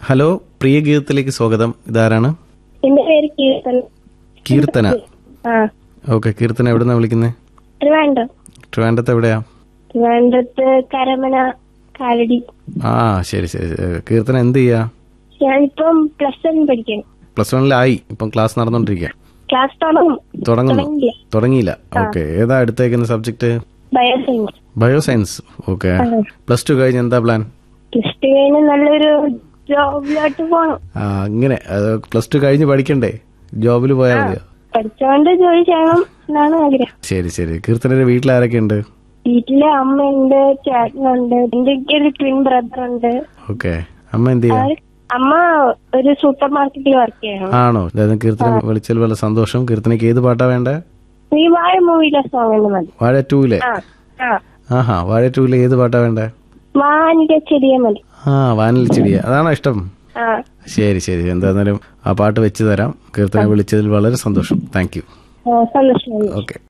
Hello പ്രിയ ഗീതത്തിലേക്ക് സ്വാഗതം ഇതാരാണ് എന്റെ പേര് കീർത്തൻ കീർത്തന ആ ഓക്കെ കീർത്തന എവിടുന്നാ വിളിക്കുന്നത് ട്രിവാൻഡ്രം ട്രിവാൻഡ്രത്ത് എവിടെയാ ട്രിവാൻഡ്രത്ത് കരമന കാലടി ആ ശരി ശരി ശരി. കീർത്തന എന്ത് ചെയ്യാ ഞാനിപ്പം പ്ലസ് വൺ പഠിക്കണം പ്ലസ് വണ്ണിലായി ഇപ്പം ക്ലാസ് നടന്നുകൊണ്ടിരിക്കുക ക്ലാസ് തുടങ്ങും തുടങ്ങുന്നു തുടങ്ങിയില്ല തുടങ്ങിയില്ല ഓക്കെ ഏതാ എടുത്തേക്കുന്ന subject bioscience bioscience okay plus two കഴിഞ്ഞ് എന്താ പ്ലാൻ പ്ലസ് ടു കഴിഞ്ഞ് നല്ലൊരു ജോബിലോട്ട് പോകണം ആ അങ്ങനെ പ്ലസ് ടു കഴിഞ്ഞ് പഠിക്കണ്ടേ ജോബിൽ പോയാൽ മതിയോ പഠിച്ചോണ്ട് ജോലി ചെയ്യണം എന്നാണ് ആഗ്രഹം ശരി ശരി കീർത്തനയുടെ വീട്ടിൽ ആരൊക്കെ ഉണ്ട് വീട്ടില് അമ്മയുണ്ട് ചേട്ടനുണ്ട് എന്റെ ഒരു ട്വിൻ ബ്രദർ ഉണ്ട് ഓക്കെ അമ്മ എന്ത് ചെയ്യാ അവര് അമ്മ ഒരു സൂപ്പർ മാർക്കറ്റിൽ വർക്ക് ചെയ്യണം ആണോ അതായത് കീർത്തന വിളിച്ചതിൽ വളരെ സന്തോഷം കീർത്തനയ്ക്ക് ഏത് പാട്ടാ വേണ്ടേ ഈ വാഴ മൂവിയിലെ സോങ് എന്ന് മതി വാഴ ടൂലെ ആ ആ ആഹാ വാഴ ടൂലെ ഏത് പാട്ടാ വേണ്ടേ വാനിന്റെ ചെടിയ മതി ആ വാനിൽ ചെടിയ അതാണോ ഇഷ്ടം ആ ശരി ശരി എന്തായിരുന്നാലും ആ പാട്ട് വെച്ച് തരാം കീർത്തന വിളിച്ചതിൽ വളരെ സന്തോഷം താങ്ക് യു ആ, സന്തോഷം ഓക്കെ